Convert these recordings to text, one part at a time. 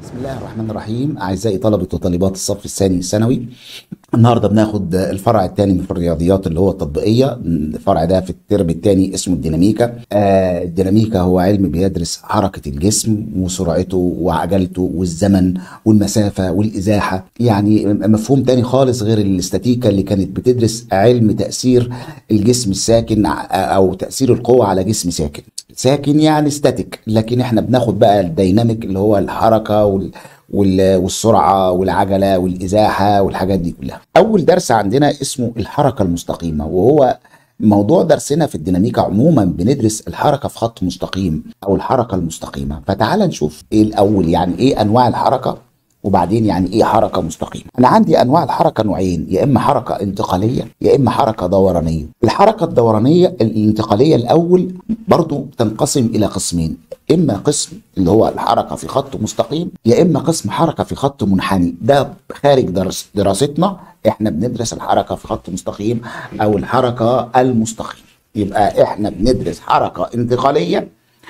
بسم الله الرحمن الرحيم أعزائي طلبة وطالبات الصف الثاني الثانوي النهارده بناخد الفرع الثاني من الرياضيات اللي هو التطبيقية الفرع ده في الترم الثاني اسمه الديناميكا آه الديناميكا هو علم بيدرس حركة الجسم وسرعته وعجلته والزمن والمسافة والإزاحة يعني مفهوم تاني خالص غير الاستاتيكا اللي كانت بتدرس علم تأثير الجسم الساكن أو تأثير القوة على جسم ساكن ساكن يعني ستاتيك لكن احنا بناخد بقى الديناميك اللي هو الحركه وال وال- والسرعه والعجله والازاحه والحاجات دي كلها. اول درس عندنا اسمه الحركه المستقيمه وهو موضوع درسنا في الديناميكا عموما بندرس الحركه في خط مستقيم او الحركه المستقيمه فتعال نشوف ايه الاول يعني ايه انواع الحركه وبعدين يعني ايه حركه مستقيمه انا عندي انواع الحركه نوعين يا اما حركه انتقاليه يا اما حركه دورانيه الحركه الدورانيه الانتقاليه الاول برضو تنقسم الى قسمين اما قسم اللي هو الحركه في خط مستقيم يا اما قسم حركه في خط منحني ده خارج درس دراستنا احنا بندرس الحركه في خط مستقيم او الحركه المستقيم يبقى احنا بندرس حركه انتقاليه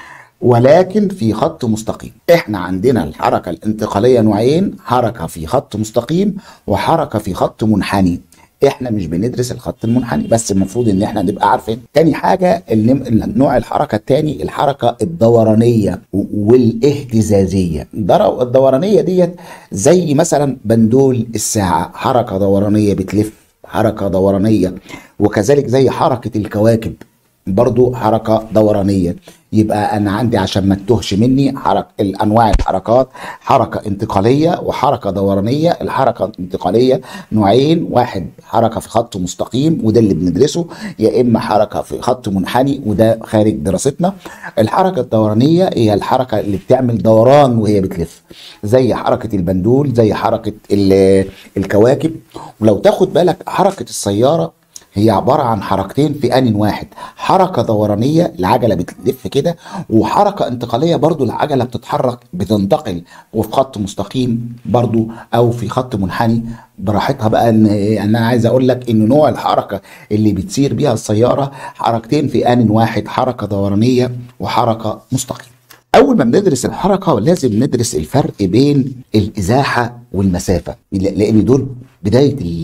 ولكن في خط مستقيم احنا عندنا الحركة الانتقالية نوعين حركة في خط مستقيم وحركة في خط منحني احنا مش بندرس الخط المنحني بس المفروض ان احنا نبقى عارفين تاني حاجة النم- نوع الحركة التاني الحركة الدورانية و- والاهتزازية الدر- الدورانية ديت زي مثلا بندول الساعة حركة دورانية بتلف حركة دورانية وكذلك زي حركة الكواكب برضو حركة دورانية يبقى أنا عندي عشان ما تتوهش مني حرك الأنواع الحركات حركة انتقالية وحركة دورانية الحركة الانتقالية نوعين واحد حركة في خط مستقيم وده اللي بندرسه يا إما حركة في خط منحني وده خارج دراستنا الحركة الدورانية هي الحركة اللي بتعمل دوران وهي بتلف زي حركة البندول زي حركة ال- الكواكب ولو تاخد بالك حركة السيارة هي عبارة عن حركتين في آن واحد حركة دورانية العجلة بتلف كده وحركة انتقالية برضو العجلة بتتحرك بتنتقل وفي خط مستقيم برضو أو في خط منحني براحتها بقى ان يعني انا عايز اقول لك ان نوع الحركه اللي بتسير بيها السياره حركتين في ان واحد حركه دورانيه وحركه مستقيمه اول ما بندرس الحركه لازم ندرس الفرق بين الازاحه والمسافه ل- لان دول بدايه ال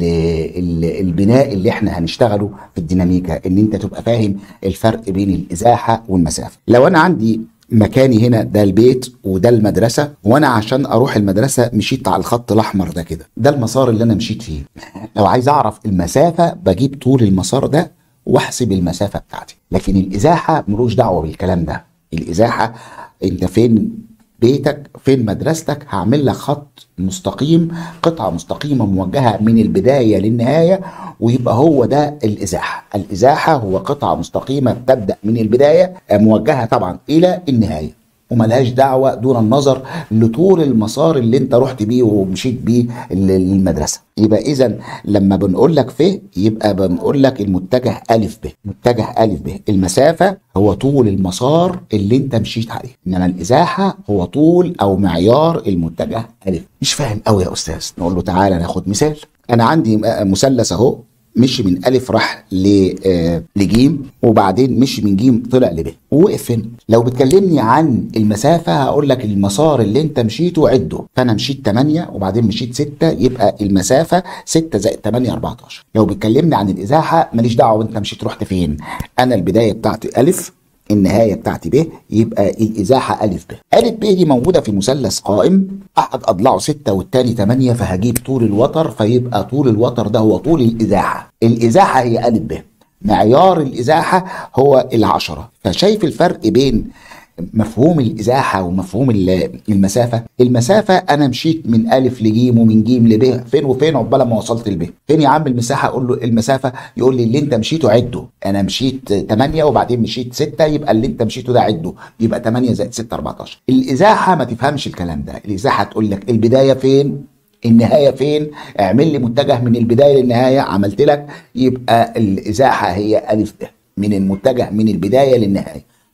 ال البناء اللي احنا هنشتغله في الديناميكا ان انت تبقى فاهم الفرق بين الازاحه والمسافه لو انا عندي مكاني هنا ده البيت وده المدرسه وانا عشان اروح المدرسه مشيت على الخط الاحمر ده كده ده المسار اللي انا مشيت فيه لو عايز اعرف المسافه بجيب طول المسار ده واحسب المسافه بتاعتي لكن الازاحه ملوش دعوه بالكلام ده الازاحه انت فين بيتك فين مدرستك هعمل لك خط مستقيم قطعة مستقيمة موجهة من البداية للنهاية ويبقى هو ده الإزاحة الإزاحة هو قطعة مستقيمة تبدأ من البداية آه، موجهة طبعا إلى النهاية وملهاش دعوة دون النظر لطول المسار اللي انت رحت بيه ومشيت بيه ال- المدرسة يبقى اذا لما بنقول لك ف يبقى بنقول لك المتجه ألف ب متجه ألف ب المسافة هو طول المسار اللي انت مشيت عليه انما الازاحة هو طول او معيار المتجه ألف مش فاهم قوي يا استاذ نقول له تعالى ناخد مثال انا عندي م- مثلث اهو مشي من الف راح ل آه، لجيم وبعدين مشي من جيم طلع لب ووقف هنا لو بتكلمني عن المسافه هقول لك المسار اللي انت مشيته عده فانا مشيت 8 وبعدين مشيت 6 يبقى المسافه 6 زائد 8 14 لو بتكلمني عن الازاحه ماليش دعوه انت مشيت رحت فين انا البدايه بتاعتي الف النهايه بتاعتي ب يبقى الازاحه الف ب الف ب دي موجوده في مثلث قائم احد اضلاعه 6 والتاني 8 فهجيب طول الوتر فيبقى طول الوتر ده هو طول الازاحه الازاحه هي الف ب معيار الازاحه هو العشرة فشايف الفرق بين مفهوم الازاحه ومفهوم ال- المسافه المسافه انا مشيت من الف لجيم ومن جيم لب فين وفين عقبال ما وصلت لب فين يا عم المساحه اقول له المسافه يقول لي اللي انت مشيته عده انا مشيت 8 وبعدين مشيت 6 يبقى اللي انت مشيته ده عده يبقى 8 زائد 6 14 الازاحه ما تفهمش الكلام ده الازاحه تقول لك البدايه فين النهايه فين اعمل لي متجه من البدايه للنهايه عملت لك يبقى الازاحه هي الف ب من المتجه من البدايه للنهايه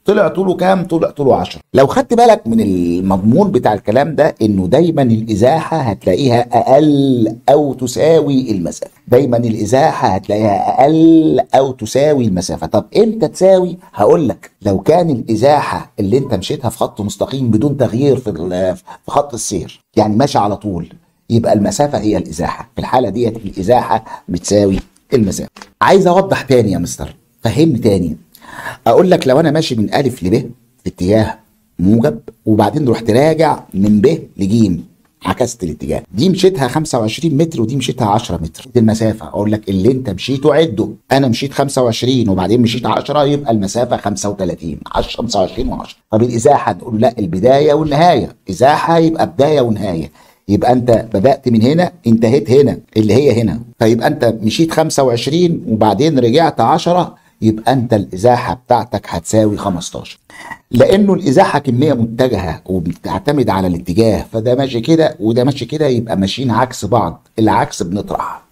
طلع طوله كام طلع طوله 10 لو خدت بالك من المضمون بتاع الكلام ده انه دايما الازاحه هتلاقيها اقل او تساوي المسافه دايما الازاحه هتلاقيها اقل او تساوي المسافه طب امتى تساوي هقول لك لو كان الازاحه اللي انت مشيتها في خط مستقيم بدون تغيير في ال- في خط السير يعني ماشي على طول يبقى المسافه هي الازاحه في الحاله ديت الازاحه بتساوي المسافه عايز اوضح تاني يا مستر فهمني تاني اقول لك لو انا ماشي من الف لب في اتجاه موجب وبعدين رحت راجع من ب لج عكست الاتجاه دي مشيتها 25 متر ودي مشيتها 10 متر دي المسافه اقول لك اللي انت مشيته عده انا مشيت 25 وبعدين مشيت 10 يبقى المسافه 35 10 25 و10 طب الازاحه نقول لا البدايه والنهايه ازاحه يبقى بدايه ونهايه يبقى انت بدات من هنا انتهيت هنا اللي هي هنا فيبقى انت مشيت 25 وبعدين رجعت 10 يبقى انت الازاحه بتاعتك هتساوي 15 لانه الازاحه كميه متجهه وبتعتمد على الاتجاه فده ماشي كده وده ماشي كده يبقى ماشيين عكس بعض العكس بنطرح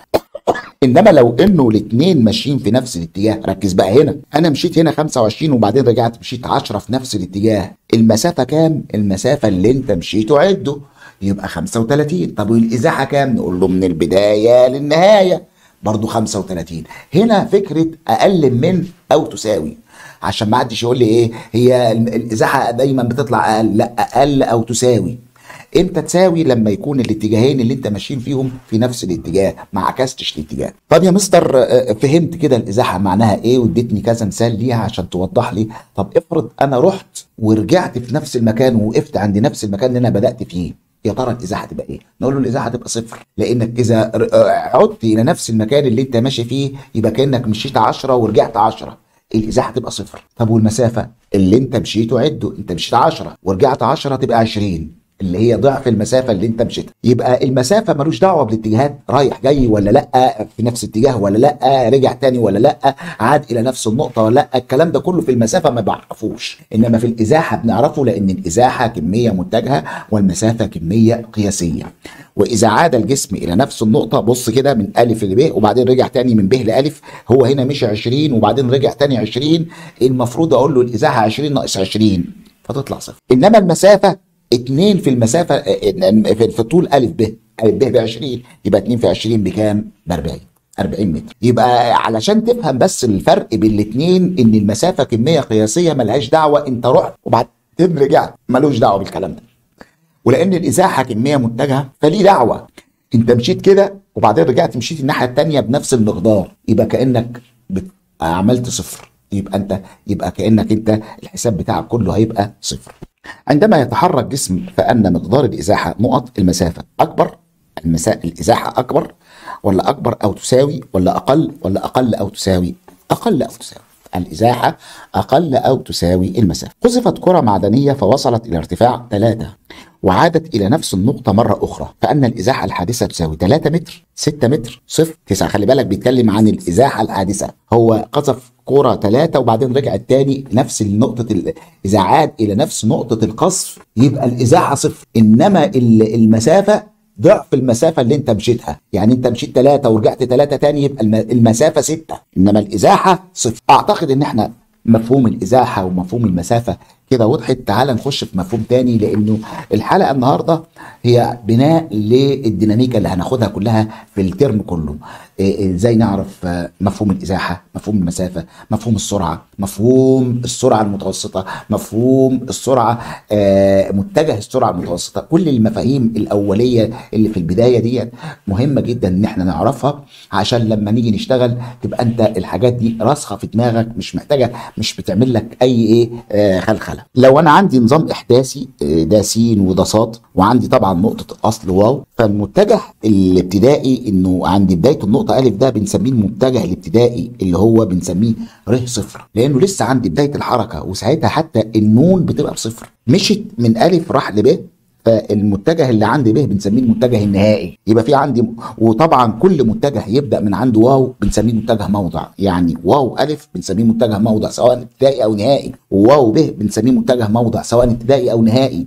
انما لو انه الاثنين ماشيين في نفس الاتجاه ركز بقى هنا انا مشيت هنا 25 وبعدين رجعت مشيت 10 في نفس الاتجاه المسافه كام المسافه اللي انت مشيته عده يبقى 35 طب والازاحه كام نقول له من البدايه للنهايه برضو 35 هنا فكره اقل من او تساوي عشان ما حدش يقول لي ايه هي الازاحه دايما بتطلع اقل لا اقل او تساوي امتى تساوي لما يكون الاتجاهين اللي انت ماشيين فيهم في نفس الاتجاه ما عكستش الاتجاه طب يا مستر آه، فهمت كده الازاحه معناها ايه واديتني كذا مثال ليها عشان توضح لي طب افرض انا رحت ورجعت في نفس المكان ووقفت عند نفس المكان اللي انا بدات فيه يا ترى الازاحه تبقى ايه؟ نقول له الازاحه تبقى صفر لانك اذا ر- آه، عدت الى نفس المكان اللي انت ماشي فيه يبقى كانك مشيت 10 ورجعت 10 الازاحه تبقى صفر طب والمسافه اللي انت مشيته عده انت مشيت 10 ورجعت 10 تبقى 20 اللي هي ضعف المسافه اللي انت مشيتها يبقى المسافه ملوش دعوه بالاتجاهات رايح جاي ولا لا في نفس اتجاه ولا لا رجع تاني ولا لا عاد الى نفس النقطه ولا لا الكلام ده كله في المسافه ما بعرفوش انما في الازاحه بنعرفه لان الازاحه كميه متجهه والمسافه كميه قياسيه واذا عاد الجسم الى نفس النقطه بص كده من الف لب وبعدين رجع تاني من ب لالف هو هنا مشي 20 وبعدين رجع تاني 20 المفروض اقول له الازاحه 20 ناقص 20 فتطلع صفر انما المسافه اتنين في المسافه اه، في في طول الف ب الف ب ب 20 يبقى 2 في 20 بكام؟ ب 40 40 متر يبقى علشان تفهم بس الفرق بين الاثنين ان المسافه كميه قياسيه ملهاش دعوه انت رحت وبعدين رجعت ملوش دعوه بالكلام ده ولان الازاحه كميه متجهه فليه دعوه انت مشيت كده وبعدين رجعت مشيت الناحيه الثانيه بنفس المقدار يبقى كانك بت... عملت صفر يبقى انت يبقى كانك انت الحساب بتاعك كله هيبقى صفر عندما يتحرك جسم فان مقدار الازاحه نقط المسافه اكبر المسا... الازاحه اكبر ولا اكبر او تساوي ولا اقل ولا اقل او تساوي اقل او تساوي الإزاحة أقل أو تساوي المسافة قذفت كرة معدنية فوصلت إلى ارتفاع 3 وعادت إلى نفس النقطة مرة أخرى فأن الإزاحة الحادثة تساوي 3 متر 6 متر صفر 9 خلي بالك بيتكلم عن الإزاحة الحادثة هو قذف كرة 3 وبعدين رجع التاني نفس النقطة ال- إذا عاد إلى نفس نقطة القذف يبقى الإزاحة صفر إنما ال- المسافة ضعف المسافة اللي انت مشيتها يعني انت مشيت ثلاثة ورجعت ثلاثة تاني يبقى الم- المسافة ستة انما الازاحة صفر اعتقد ان احنا مفهوم الازاحة ومفهوم المسافة كده وضحت تعال نخش في مفهوم تاني لانه الحلقة النهاردة هي بناء للديناميكا اللي هناخدها كلها في الترم كله إيه- ازاي نعرف آه، مفهوم الازاحة مفهوم المسافة مفهوم السرعة مفهوم السرعة المتوسطة مفهوم السرعة آه، متجه السرعة المتوسطة كل المفاهيم الأولية اللي في البداية دي مهمة جدا ان احنا نعرفها عشان لما نيجي نشتغل تبقى انت الحاجات دي راسخة في دماغك مش محتاجة مش بتعمل لك اي ايه آه، خلخلة لو انا عندي نظام احداثي آه، ده س وده ص وعندي طبعا نقطة اصل واو فالمتجه الابتدائي انه عند بداية النقطة الف ده بنسميه المتجه الابتدائي اللي هو بنسميه ر صفر لانه لسه عندي بداية الحركة وساعتها حتى النون بتبقى بصفر مشيت من الف راح لب فالمتجه اللي عندي ب بنسميه المتجه النهائي يبقى في عندي وطبعا كل متجه يبدا من عنده واو بنسميه متجه موضع يعني واو الف بنسميه متجه موضع سواء ابتدائي او نهائي وواو ب بنسميه متجه موضع سواء ابتدائي او نهائي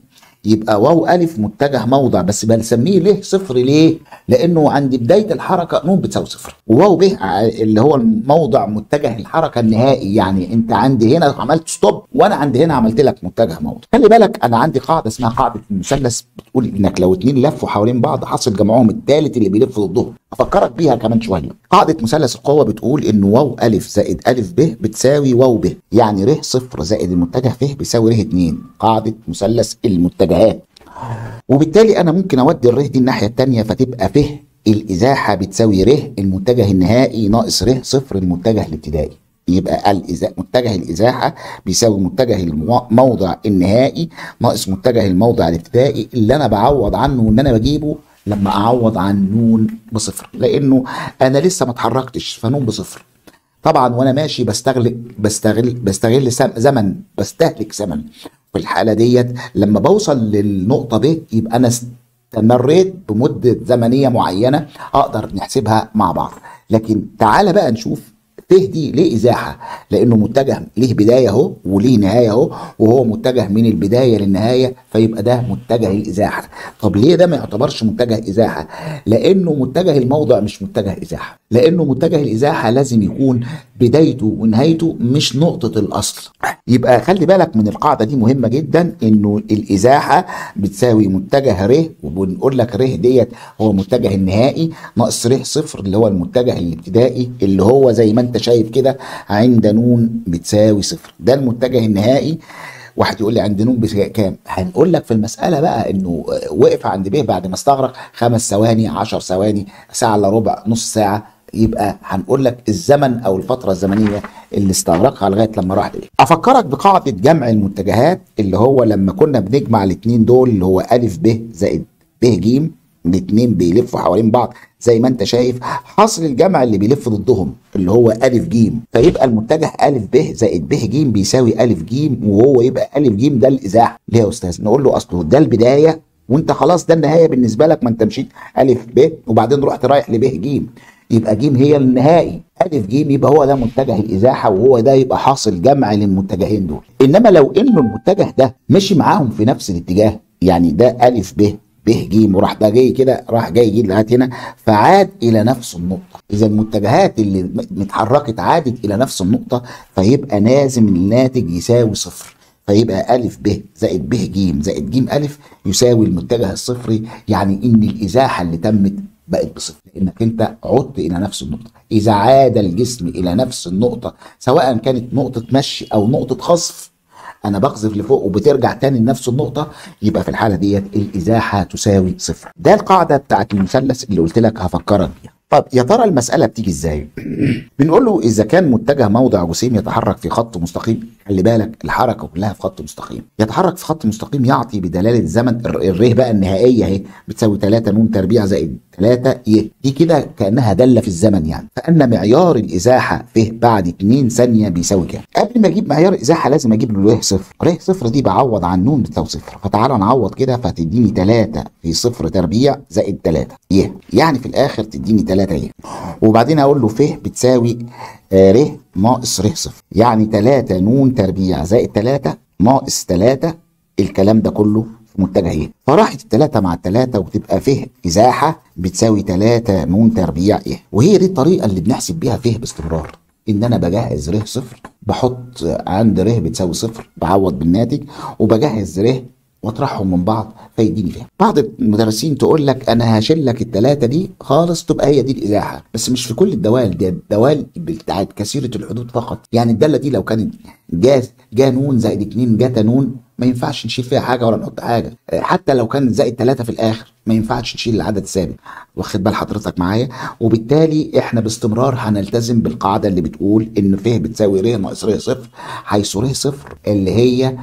يبقى واو الف متجه موضع بس بنسميه ليه صفر ليه لانه عند بدايه الحركه نون بتساوي صفر وواو به اللي هو الموضع متجه الحركه النهائي يعني انت عندي هنا عملت ستوب وانا عندي هنا عملت لك متجه موضع خلي بالك انا عندي قاعده اسمها قاعده المثلث بتقول انك لو اتنين لفوا حوالين بعض حاصل جمعهم الثالث اللي بيلف ضدهم افكرك بيها كمان شويه قاعده مثلث القوه بتقول ان واو الف زائد الف ب بتساوي واو ب يعني ر صفر زائد المتجه ف بيساوي ر 2 قاعده مثلث المتجهات وبالتالي انا ممكن اودي الر دي الناحيه الثانيه فتبقى ف الازاحه بتساوي ر المتجه النهائي ناقص ر صفر المتجه الابتدائي يبقى الإزا... متجه الازاحه بيساوي متجه الموضع النهائي ناقص متجه الموضع الابتدائي اللي انا بعوض عنه وان انا بجيبه لما اعوض عن نون بصفر لانه انا لسه ما اتحركتش فنون بصفر طبعا وانا ماشي بستغل بستغل بستغل زمن بستهلك زمن في الحاله ديت لما بوصل للنقطه ب يبقى انا استمريت بمده زمنيه معينه اقدر نحسبها مع بعض لكن تعالى بقى نشوف ت دي ليه ازاحه؟ لانه متجه ليه بدايه اهو وليه نهايه اهو وهو متجه من البدايه للنهايه فيبقى ده متجه الازاحه. طب ليه ده ما يعتبرش متجه ازاحه؟ لانه متجه الموضع مش متجه ازاحه، لانه متجه الازاحه لازم يكون بدايته ونهايته مش نقطه الاصل. يبقى خلي بالك من القاعده دي مهمه جدا انه الازاحه بتساوي متجه ر وبنقول لك ر ديت هو متجه النهائي ناقص ر صفر اللي هو المتجه الابتدائي اللي هو زي ما انت شايف كده عند نون بتساوي صفر ده المتجه النهائي واحد يقول لي عند نون بكام؟ هنقول لك في المساله بقى انه وقف عند ب بعد ما استغرق خمس ثواني 10 ثواني ساعه الا ربع نص ساعه يبقى هنقول لك الزمن او الفتره الزمنيه اللي استغرقها لغايه لما راح ليه. افكرك بقاعده جمع المتجهات اللي هو لما كنا بنجمع الاثنين دول اللي هو الف ب زائد ب ج الاثنين بيلفوا حوالين بعض زي ما انت شايف حاصل الجمع اللي بيلف ضدهم اللي هو الف ج فيبقى المتجه الف ب زائد ب ج بيساوي الف ج وهو يبقى الف ج ده الازاحه ليه يا استاذ نقول له اصله ده البدايه وانت خلاص ده النهايه بالنسبه لك ما انت مشيت الف ب وبعدين رحت رايح لب ج يبقى ج هي النهائي الف ج يبقى هو ده متجه الازاحه وهو ده يبقى حاصل جمع للمتجهين دول انما لو انه المتجه ده مشي معاهم في نفس الاتجاه يعني ده الف ب ب ج وراح ده جاي كده راح جاي جه لغايه هنا فعاد الى نفس النقطه اذا المتجهات اللي اتحركت عادت الى نفس النقطه فيبقى لازم الناتج يساوي صفر فيبقى ألف ب زائد ب ج زائد ج ألف يساوي المتجه الصفري يعني إن الإزاحة اللي تمت بقت بصفر لأنك أنت عدت إلى نفس النقطة إذا عاد الجسم إلى نفس النقطة سواء كانت نقطة مشي أو نقطة خصف انا بقذف لفوق وبترجع تاني لنفس النقطه يبقى في الحاله ديت الازاحه تساوي صفر ده القاعده بتاعت المثلث اللي قلت لك هفكرك بيها طب يا ترى المسألة بتيجي ازاي؟ بنقول له إذا كان متجه موضع جسيم يتحرك في خط مستقيم، خلي بالك الحركة كلها في خط مستقيم، يتحرك في خط مستقيم يعطي بدلالة الزمن الر بقى النهائية اهي بتساوي 3 ن تربيع زائد 3 ي، دي كده كأنها دالة في الزمن يعني، فأن معيار الإزاحة ف بعد 2 ثانية بيساوي كام؟ قبل ما أجيب معيار الإزاحة لازم أجيب له ر صفر، ر صفر دي بعوض عن ن بتساوي صفر، فتعالى نعوض كده فتديني 3 في صفر تربيع زائد 3 ي، يعني في الآخر تديني 3 ي وبعدين اقول له ف بتساوي آه ر ناقص ر صفر يعني 3 ن تربيع زائد 3 ناقص 3 الكلام ده كله في متجه ايه فراحت الثلاثة مع الثلاثة وتبقى ف ازاحة بتساوي 3 ن تربيع ايه وهي دي الطريقة اللي بنحسب بيها ف باستمرار ان انا بجهز ر صفر بحط عند ر بتساوي صفر بعوض بالناتج وبجهز ر واطرحهم من بعض فيديني فيها بعض المدرسين تقول لك انا هشيل لك الثلاثه دي خالص تبقى هي دي الازاحه بس مش في كل الدوال دي الدوال بتاعت كثيره الحدود فقط يعني الداله دي لو كانت جا جا نون زائد 2 جاتا نون ما ينفعش نشيل فيها حاجه ولا نحط حاجه حتى لو كان زائد 3 في الاخر ما ينفعش نشيل العدد ثابت واخد بال حضرتك معايا وبالتالي احنا باستمرار هنلتزم بالقاعده اللي بتقول ان ف بتساوي ر ناقص ر صفر حيث ر صفر اللي هي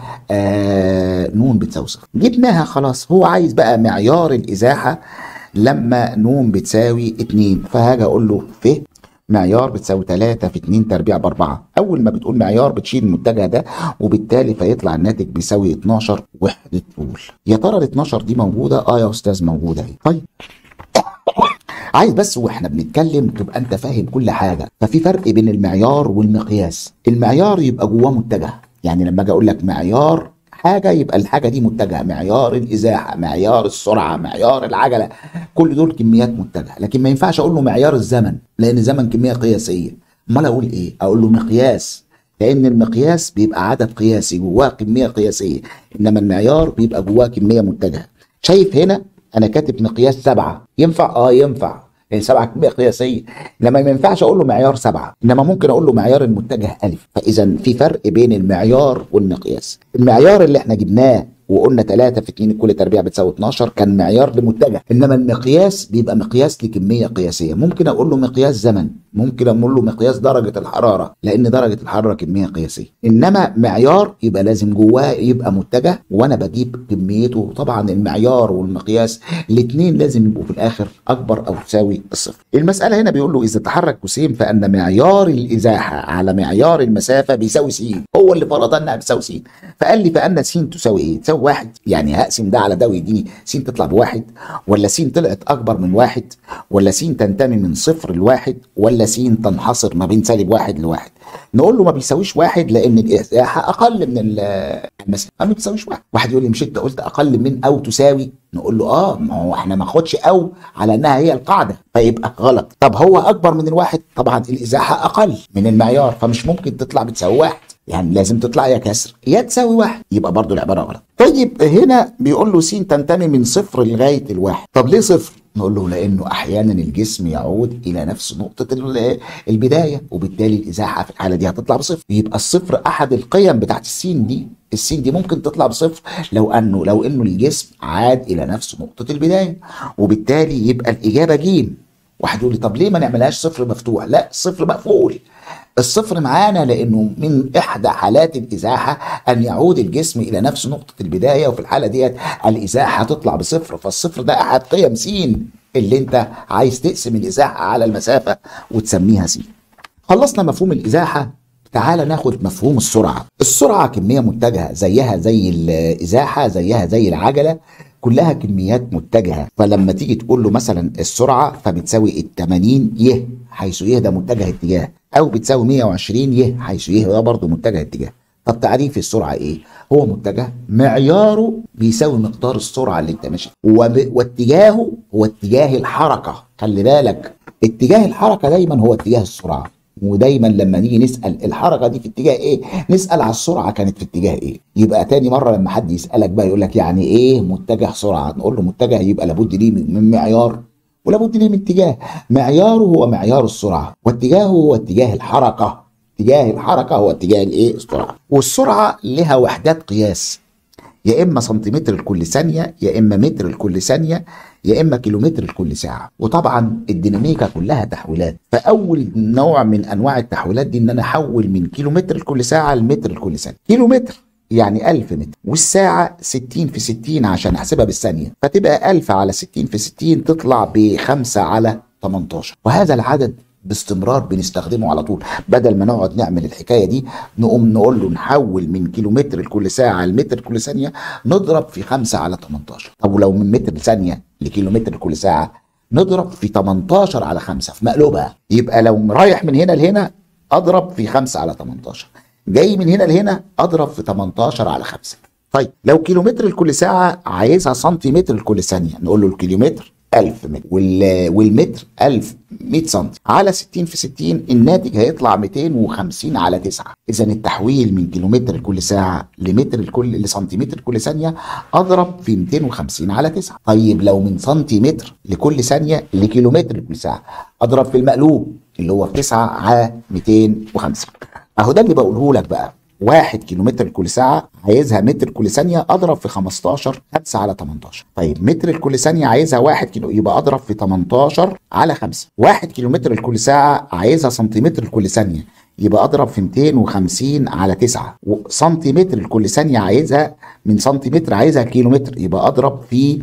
آه نون بتساوي صفر جبناها خلاص هو عايز بقى معيار الازاحه لما نون بتساوي 2 فهاجي اقول له ف معيار بتساوي 3 في 2 تربيع ب 4 اول ما بتقول معيار بتشيل المتجه ده وبالتالي فيطلع الناتج بيساوي 12 وحده طول يا ترى ال 12 دي موجوده اه يا استاذ موجوده اهي طيب عايز بس واحنا بنتكلم تبقى انت فاهم كل حاجه ففي فرق بين المعيار والمقياس المعيار يبقى جواه متجه يعني لما اجي اقول لك معيار حاجه يبقى الحاجه دي متجهه معيار الازاحه معيار السرعه معيار العجله كل دول كميات متجهه لكن ما ينفعش اقول له معيار الزمن لان الزمن كميه قياسيه امال اقول ايه اقول له مقياس لان المقياس بيبقى عدد قياسي جواه كميه قياسيه انما المعيار بيبقى جواه كميه متجهه شايف هنا انا كاتب مقياس سبعه ينفع اه ينفع لان سبعه كميه قياسيه انما ما ينفعش اقول له معيار سبعه انما ممكن اقول له معيار المتجه الف فاذا في فرق بين المعيار والمقياس المعيار اللي احنا جبناه وقلنا 3 في 2 كل تربيع بتساوي 12 كان معيار لمتجه انما المقياس بيبقى مقياس لكميه قياسيه ممكن اقول له مقياس زمن ممكن اقول له مقياس درجه الحراره لان درجه الحراره كميه قياسيه انما معيار يبقى لازم جواه يبقى متجه وانا بجيب كميته طبعا المعيار والمقياس الاثنين لازم يبقوا في الاخر اكبر او تساوي الصفر المساله هنا بيقول له اذا تحرك جسيم فان معيار الازاحه على معيار المسافه بيساوي س هو اللي فرض انها بتساوي س فقال لي فان س تساوي ايه تساوي واحد يعني هقسم ده على ده ويديني س تطلع بواحد ولا س طلعت اكبر من واحد ولا س تنتمي من صفر لواحد ولا س تنحصر ما بين سالب واحد لواحد نقول له ما بيساويش واحد لان الازاحه اقل من المسافه ما بيساويش واحد واحد يقول لي مش انت قلت اقل من او تساوي نقول له اه ما هو احنا ما ناخدش او على انها هي القاعده فيبقى غلط طب هو اكبر من الواحد طبعا الازاحه اقل من المعيار فمش ممكن تطلع بتساوي واحد يعني لازم تطلع يا كسر يا تساوي واحد يبقى برضو العباره غلط طيب هنا بيقول له س تنتمي من صفر لغايه الواحد طب ليه صفر نقول له لانه احيانا الجسم يعود الى نفس نقطه البدايه وبالتالي الازاحه في الحاله دي هتطلع بصفر يبقى الصفر احد القيم بتاعت السين دي السين دي ممكن تطلع بصفر لو انه لو انه الجسم عاد الى نفس نقطه البدايه وبالتالي يبقى الاجابه جيم واحد يقول لي طب ليه ما نعملهاش صفر مفتوح لا صفر مقفول الصفر معانا لانه من احدى حالات الازاحه ان يعود الجسم الى نفس نقطه البدايه وفي الحاله ديت الازاحه هتطلع بصفر فالصفر ده احد قيم س اللي انت عايز تقسم الازاحه على المسافه وتسميها س خلصنا مفهوم الازاحه تعال ناخد مفهوم السرعه السرعه كميه متجهه زيها زي الازاحه زيها زي العجله كلها كميات متجهه فلما تيجي تقول له مثلا السرعه فبتساوي ال 80 ي حيث ي ده متجه اتجاه او بتساوي 120 ي حيث ي ده برضه متجه اتجاه طب تعريف السرعه ايه هو متجه معياره بيساوي مقدار السرعه اللي انت ماشي واتجاهه هو اتجاه الحركه خلي بالك اتجاه الحركه دايما هو اتجاه السرعه ودايما لما نيجي نسال الحركه دي في اتجاه ايه نسال على السرعه كانت في اتجاه ايه يبقى تاني مره لما حد يسالك بقى يقول لك يعني ايه متجه سرعه نقول له متجه يبقى لابد ليه من معيار ولابد ليه من اتجاه معياره هو معيار السرعه واتجاهه هو اتجاه الحركه اتجاه الحركه هو اتجاه الايه السرعه والسرعه لها وحدات قياس يا اما سنتيمتر لكل ثانيه يا اما متر لكل ثانيه يا اما كيلومتر لكل ساعه وطبعا الديناميكا كلها تحويلات فاول نوع من انواع التحويلات دي ان انا احول من كيلومتر لكل ساعه لمتر لكل ثانيه كيلومتر يعني 1000 متر والساعة 60 في 60 عشان احسبها بالثانية فتبقى 1000 على 60 في 60 تطلع ب 5 على 18 وهذا العدد باستمرار بنستخدمه على طول بدل ما نقعد نعمل الحكايه دي نقوم نقول له نحول من كيلومتر لكل ساعه لمتر كل ثانيه نضرب في 5 على 18 طب ولو من متر ثانيه لكيلومتر كل ساعه نضرب في 18 على 5 في مقلوبها يبقى لو رايح من هنا لهنا اضرب في 5 على 18 جاي من هنا لهنا اضرب في 18 على 5 طيب لو كيلومتر لكل ساعه عايزها سنتيمتر لكل ثانيه نقول له الكيلومتر 1000 متر والمتر 1000 100 سم على 60 في 60 الناتج هيطلع 250 على 9 اذا التحويل من كيلومتر لكل ساعه لمتر لكل لسنتيمتر لكل ثانيه اضرب في 250 على 9 طيب لو من سنتيمتر لكل ثانيه لكيلومتر لكل ساعه اضرب في المقلوب اللي هو في 9 على 250 اهو ده اللي بقوله لك بقى واحد كيلومتر لكل ساعة عايزها متر كل ثانية أضرب في 15 5 على 18 طيب متر لكل ثانية عايزها واحد كيلو يبقى أضرب في 18 على 5 واحد كيلومتر لكل ساعة عايزها سنتيمتر لكل ثانية يبقى أضرب في 250 على 9 سنتيمتر لكل ثانية عايزها من سنتيمتر عايزها كيلومتر يبقى أضرب في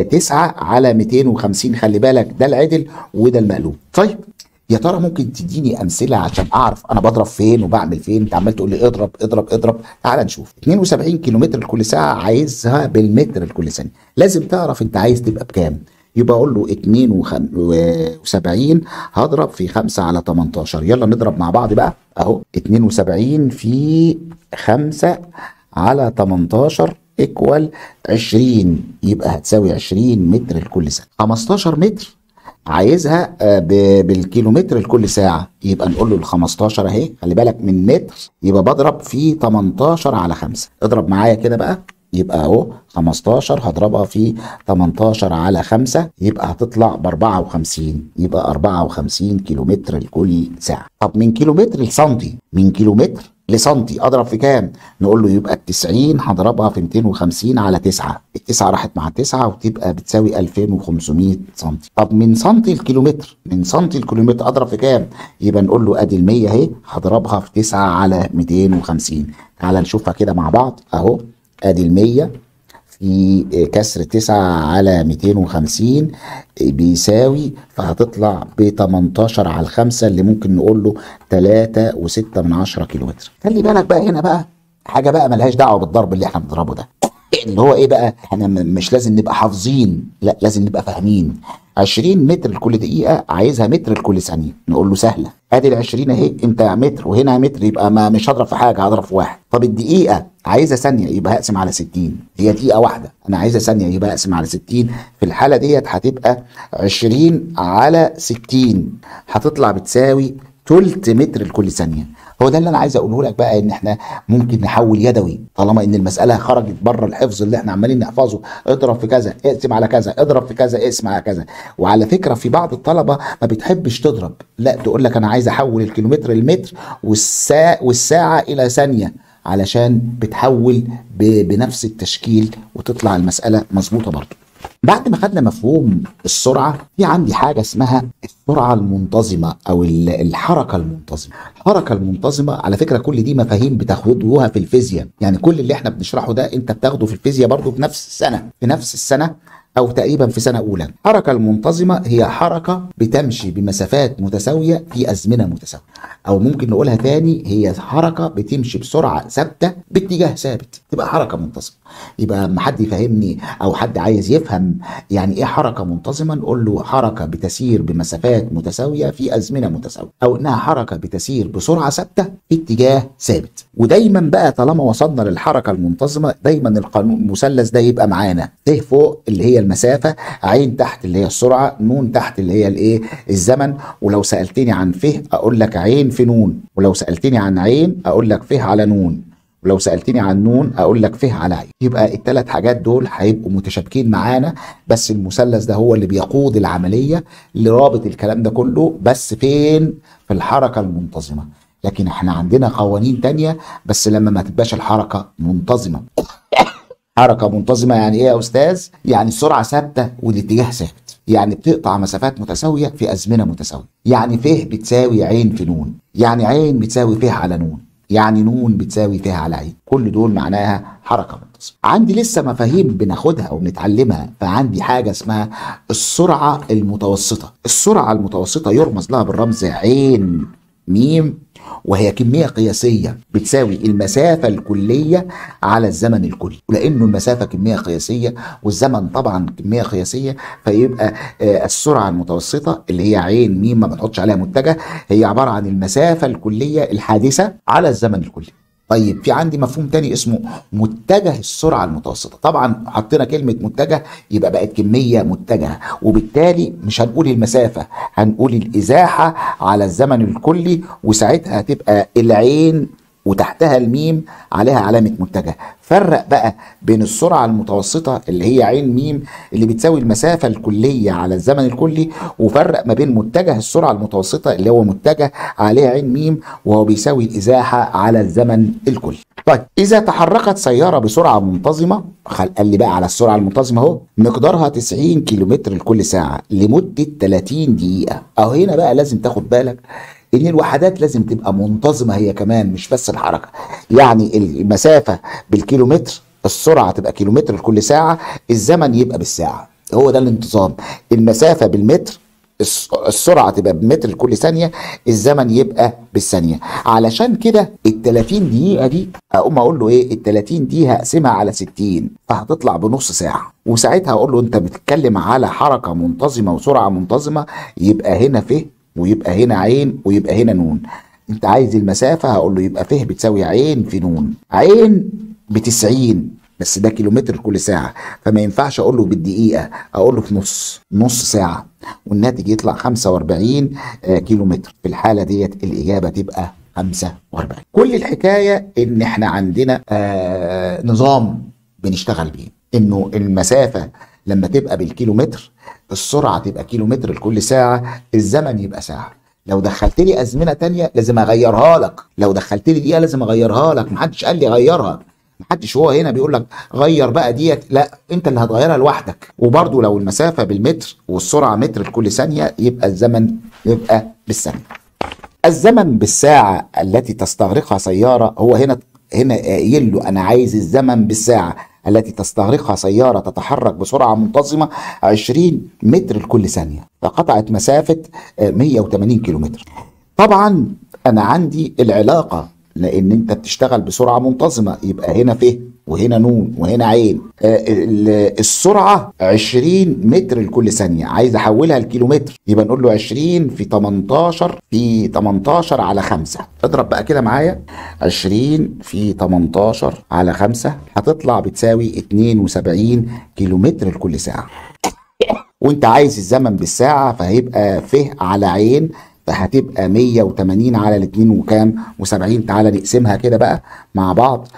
9 على 250 خلي بالك ده العدل وده المقلوب طيب يا ترى ممكن تديني امثله عشان اعرف انا بضرب فين وبعمل فين انت عمال تقول لي اضرب اضرب اضرب تعال نشوف 72 كيلومتر لكل ساعه عايزها بالمتر لكل ثانيه لازم تعرف انت عايز تبقى بكام يبقى اقول له 72 هضرب في 5 على 18 يلا نضرب مع بعض بقى اهو 72 في 5 على 18 ايكوال 20 يبقى هتساوي 20 متر لكل سنه 15 متر عايزها آه، ب- بالكيلومتر لكل ساعة يبقى نقول له ال 15 اهي خلي بالك من متر يبقى بضرب في 18 على 5 اضرب معايا كده بقى يبقى اهو 15 هضربها في 18 على 5 يبقى هتطلع ب 54 يبقى 54 كيلومتر لكل ساعة طب من كيلومتر لسنتي من كيلومتر لسنتي اضرب في كام؟ نقول له يبقى ال 90 هضربها في 250 على 9 التسعة راحت مع التسعة وتبقى بتساوي 2500 سنتي طب من سنتي الكيلومتر من سنتي الكيلومتر اضرب في كام؟ يبقى نقول له ادي ال 100 اهي هضربها في 9 على 250 تعال نشوفها كده مع بعض اهو ادي ال 100 في كسر 9 على 250 بيساوي فهتطلع ب 18 على الخمسة اللي ممكن نقول له 3 و6 من 10 كيلومتر خلي بالك بقى هنا بقى حاجة بقى ملهاش دعوة بالضرب اللي احنا بنضربه ده اللي هو ايه بقى احنا م- مش لازم نبقى حافظين لا لازم نبقى فاهمين 20 متر لكل دقيقة عايزها متر لكل ثانية نقول له سهلة ادي ال 20 اهي انت متر وهنا متر يبقى ما مش هضرب في حاجة هضرب في واحد طب الدقيقة عايزة ثانية يبقى هقسم على 60 هي دقيقة واحدة انا عايزة ثانية يبقى هقسم على 60 في الحالة ديت هتبقى 20 على 60 هتطلع بتساوي تلت متر لكل ثانية هو ده اللي انا عايز اقوله لك بقى ان احنا ممكن نحول يدوي طالما ان المساله خرجت بره الحفظ اللي احنا عمالين نحفظه اضرب في كذا اقسم على كذا اضرب في كذا اقسم على كذا وعلى فكره في بعض الطلبه ما بتحبش تضرب لا تقول لك انا عايز احول الكيلومتر لمتر والساعه والساعه الى ثانيه علشان بتحول ب- بنفس التشكيل وتطلع المساله مظبوطه برضه بعد ما خدنا مفهوم السرعة في عندي حاجة اسمها السرعة المنتظمة أو ال- الحركة المنتظمة الحركة المنتظمة على فكرة كل دي مفاهيم بتاخدوها في الفيزياء يعني كل اللي احنا بنشرحه ده انت بتاخده في الفيزياء برضو في نفس السنة في نفس السنة أو تقريبا في سنة أولى الحركة المنتظمة هي حركة بتمشي بمسافات متساوية في أزمنة متساوية أو ممكن نقولها تاني هي حركة بتمشي بسرعة ثابتة باتجاه ثابت تبقى حركة منتظمة يبقى اما حد يفهمني أو حد عايز يفهم يعني إيه حركة منتظمة نقول له حركة بتسير بمسافات متساوية في أزمنة متساوية أو إنها حركة بتسير بسرعة ثابتة في اتجاه ثابت ودايما بقى طالما وصلنا للحركة المنتظمة دايما القانون المثلث ده يبقى معانا ت فوق اللي هي المسافة عين تحت اللي هي السرعة نون تحت اللي هي الايه الزمن ولو سألتني عن ف اقول لك عين في نون ولو سألتني عن عين اقول لك ف على نون ولو سألتني عن نون اقول لك ف على عين يبقى الثلاث حاجات دول هيبقوا متشابكين معانا بس المثلث ده هو اللي بيقود العملية لرابط الكلام ده كله بس فين في الحركة المنتظمة لكن احنا عندنا قوانين تانية بس لما ما تبقاش الحركة منتظمة حركة منتظمة يعني ايه يا استاذ؟ يعني السرعة ثابتة والاتجاه ثابت يعني بتقطع مسافات متساوية في أزمنة متساوية يعني ف بتساوي عين في نون يعني عين بتساوي ف على نون يعني نون بتساوي ف على عين كل دول معناها حركة منتظمة عندي لسه مفاهيم بناخدها وبنتعلمها فعندي حاجة اسمها السرعة المتوسطة السرعة المتوسطة يرمز لها بالرمز عين ميم وهي كمية قياسية بتساوي المسافة الكلية على الزمن الكلي ولأنه المسافة كمية قياسية والزمن طبعا كمية قياسية فيبقى آه، السرعة المتوسطة اللي هي عين ميم ما بنحطش عليها متجه هي عبارة عن المسافة الكلية الحادثة على الزمن الكلي طيب في عندي مفهوم تاني اسمه متجه السرعة المتوسطة طبعا حطينا كلمة متجه يبقى بقت كمية متجهة وبالتالي مش هنقول المسافة هنقول الإزاحة على الزمن الكلي وساعتها هتبقى العين وتحتها الميم عليها علامة متجه فرق بقى بين السرعة المتوسطة اللي هي عين ميم اللي بتساوي المسافة الكلية على الزمن الكلي وفرق ما بين متجه السرعة المتوسطة اللي هو متجه عليه عين ميم وهو بيساوي الإزاحة على الزمن الكلي طيب إذا تحركت سيارة بسرعة منتظمة خل- قال لي بقى على السرعة المنتظمة أهو مقدارها 90 كيلومتر لكل ساعة لمدة 30 دقيقة أهو هنا بقى لازم تاخد بالك ان الوحدات لازم تبقى منتظمه هي كمان مش بس الحركه يعني المسافه بالكيلومتر السرعه تبقى كيلومتر لكل ساعه الزمن يبقى بالساعه هو ده الانتظام المسافه بالمتر الس- السرعه تبقى بمتر لكل ثانيه الزمن يبقى بالثانيه علشان كده ال 30 دقيقه دي اقوم اقول له ايه ال 30 دي هقسمها على 60 فهتطلع بنص ساعه وساعتها اقول له انت بتتكلم على حركه منتظمه وسرعه منتظمه يبقى هنا ف ويبقى هنا عين ويبقى هنا نون انت عايز المسافة هقول له يبقى ف بتساوي عين في نون عين ب 90 بس ده كيلومتر كل ساعة فما ينفعش أقول له بالدقيقة أقول له في نص نص ساعة والناتج يطلع 45 آه، كيلومتر في الحالة ديت الإجابة تبقى 45 كل الحكاية إن إحنا عندنا آه نظام بنشتغل بيه إنه المسافة لما تبقى بالكيلومتر السرعة تبقى كيلومتر لكل ساعة الزمن يبقى ساعة لو دخلت لي أزمنة تانية لازم أغيرها لك لو دخلت لي دقيقة لازم أغيرها لك محدش قال لي غيرها محدش هو هنا بيقول لك غير بقى ديت لا انت اللي هتغيرها لوحدك وبرضو لو المسافه بالمتر والسرعه متر لكل ثانيه يبقى الزمن يبقى بالثانيه الزمن بالساعه التي تستغرقها سياره هو هنا هنا قايل له انا عايز الزمن بالساعه التي تستغرقها سياره تتحرك بسرعه منتظمه 20 متر لكل ثانيه فقطعت مسافه آه، 180 كيلومتر طبعا انا عندي العلاقه لان انت بتشتغل بسرعه منتظمه يبقى هنا ف وهنا نون وهنا عين آه، ال- السرعه 20 متر لكل ثانيه عايز احولها لكيلومتر يبقى نقول له 20 في 18 في 18 على 5 اضرب بقى كده معايا 20 في 18 على 5 هتطلع بتساوي 72 كيلومتر لكل ساعه وانت عايز الزمن بالساعة فهيبقى ف على عين فهتبقى 180 على الاتنين وكام و70 تعالى نقسمها كده بقى مع بعض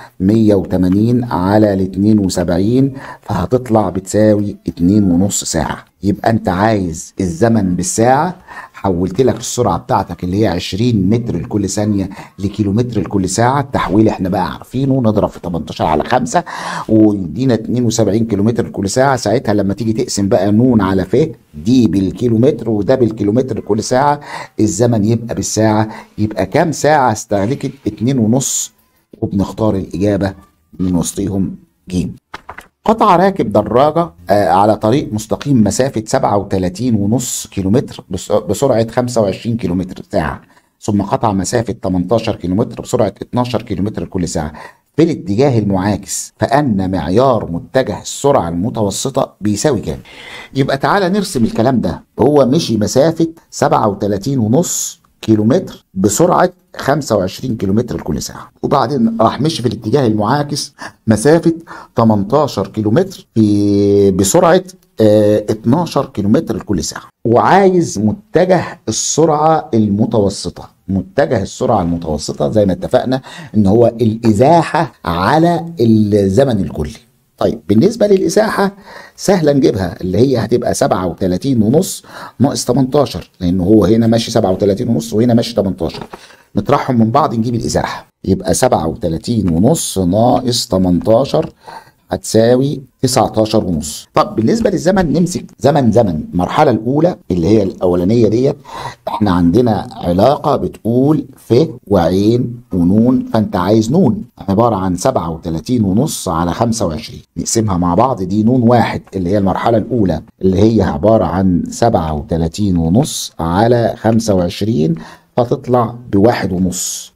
180 على الاتنين وسبعين فهتطلع بتساوي اتنين ونص ساعة يبقى انت عايز الزمن بالساعة حولت لك السرعة بتاعتك اللي هي 20 متر لكل ثانية لكيلومتر لكل ساعة التحويل احنا بقى عارفينه نضرب في 18 على 5 ويدينا 72 كيلومتر لكل ساعة ساعتها لما تيجي تقسم بقى نون على ف دي بالكيلومتر وده بالكيلومتر لكل ساعة الزمن يبقى بالساعة يبقى كام ساعة استهلكت اتنين ونص وبنختار الإجابة من وسطهم جيم قطع راكب دراجة آه، على طريق مستقيم مسافة 37 ونص كيلومتر بس- بسرعة 25 كيلومتر ساعة ثم قطع مسافة 18 كيلومتر بسرعة 12 كيلومتر كل ساعة في الاتجاه المعاكس فأن معيار متجه السرعة المتوسطة بيساوي كام؟ يبقى تعالى نرسم الكلام ده هو مشي مسافة 37 ونص كيلومتر بسرعة 25 كيلومتر لكل ساعة وبعدين راح مشي في الاتجاه المعاكس مسافة 18 كيلومتر في بسرعة آه، 12 كيلومتر لكل ساعة وعايز متجه السرعة المتوسطة متجه السرعة المتوسطة زي ما اتفقنا ان هو الازاحة على الزمن الكلي طيب بالنسبة للإزاحة سهلة نجيبها اللي هي هتبقى 37 ونص ناقص 18 لأن هو هنا ماشي 37 ونص وهنا ماشي 18 نطرحهم من بعض نجيب الإزاحة يبقى 37 ونص ناقص 18 هتساوي 19 ونص طب بالنسبة للزمن نمسك زمن زمن المرحلة الأولى اللي هي الأولانية ديت احنا عندنا علاقة بتقول ف وعين ونون فانت عايز نون عبارة عن 37 ونص على 25 نقسمها مع بعض دي نون واحد اللي هي المرحلة الأولى اللي هي عبارة عن 37 ونص على 25 فتطلع بواحد ونص